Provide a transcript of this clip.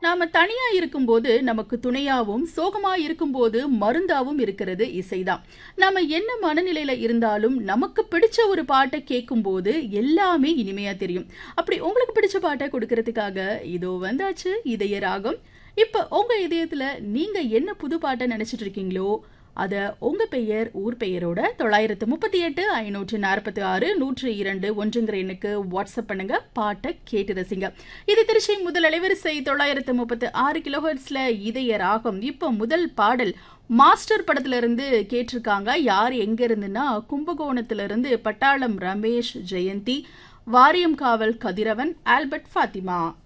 நாம தனியா இருக்கும்போது நமக்கு துணையாவும் சோகமா இருக்கும்போது மருந்தாவும் இருக்கிறது இசைதான் நாம என்ன மனநிலையில இருந்தாலும் நமக்கு பிடிச்ச ஒரு பாட்டை கேட்கும்போது எல்லாமே இனிமையா தெரியும் அப்படி உங்களுக்கு பிடிச்ச பாட்டை கொடுக்கறதுக்காக இதோ வந்தாச்சு இதய ராகம் இப்ப உங்க இதயத்துல நீங்க என்ன புது பாட்டை நினைச்சிட்டு இருக்கீங்களோ அத உங்க பெயர் ஊர் பெயரோட தொள்ளாயிரத்து முப்பத்தி எட்டு ஐநூற்று நாற்பத்தி ஆறு நூற்று இரண்டு ஒன்றுங்கிற எண்ணுக்கு வாட்ஸ்அப் பண்ணுங்க பாட்டை கேட்டு ரசிங்க இது திருச்சி முதல் அலைவரிசை தொள்ளாயிரத்து முப்பத்து ஆறு கிலோஹெர்ட்ஸ்ல இதய ராகம் இப்போ முதல் பாடல் மாஸ்டர் படத்துல இருந்து கேட்டிருக்காங்க யார் எங்க இருந்துன்னா கும்பகோணத்துல இருந்து பட்டாளம் ரமேஷ் ஜெயந்தி வாரியம் காவல் கதிரவன் ஆல்பர்ட் ஃபாத்திமா